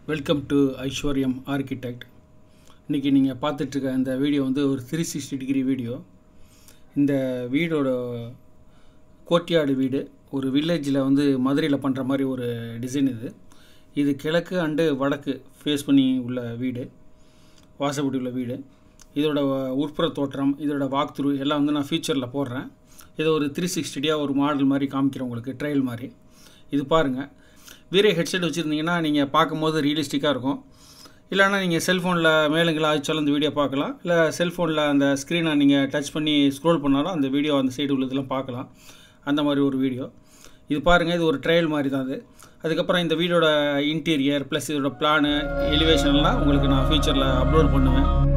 welcome to ஐஸ்வர்யம் architect இன்றைக்கி நீங்கள் பார்த்துட்ருக்க இந்த வீடியோ வந்து ஒரு த்ரீ சிக்ஸ்டி டிகிரி வீடியோ இந்த வீடோட கோட்டியாடு வீடு ஒரு வில்லேஜில் வந்து மதுரையில் பண்ணுற மாதிரி ஒரு டிசைன் இது இது கிழக்கு அண்டு வடக்கு ஃபேஸ் பண்ணி உள்ள வீடு வாசப்படி உள்ள வீடு இதோட உட்புற தோற்றம் இதோட வாக் த்ரூ எல்லாம் வந்து நான் ஃபியூச்சரில் போடுறேன் இதை ஒரு த்ரீ சிக்ஸ்டியாக ஒரு மாடல் மாதிரி காமிக்கிறேன் உங்களுக்கு ட்ரையல் மாதிரி இது பாருங்கள் வீரே ஹெட்செட் வச்சுருந்தீங்கன்னா நீங்கள் பார்க்கும்போது ரியலிஸ்டிக்காக இருக்கும் இல்லைன்னா நீங்கள் செல்ஃபோனில் மேலுங்களை ஆச்சும் இந்த வீடியோ பார்க்கலாம் இல்லை செல்ஃபோனில் அந்த ஸ்க்ரீனை நீங்கள் டச் பண்ணி ஸ்க்ரோல் பண்ணாலும் அந்த வீடியோ அந்த சைடு உள்ளதெல்லாம் பார்க்கலாம் அந்த மாதிரி ஒரு வீடியோ இது பாருங்கள் இது ஒரு ட்ரையல் மாதிரி தான் அது அதுக்கப்புறம் இந்த வீடோட இன்டீரியர் ப்ளஸ் இதோட பிளானு எலிவேஷன்லாம் உங்களுக்கு நான் ஃபியூச்சரில் அப்லோட் பண்ணுவேன்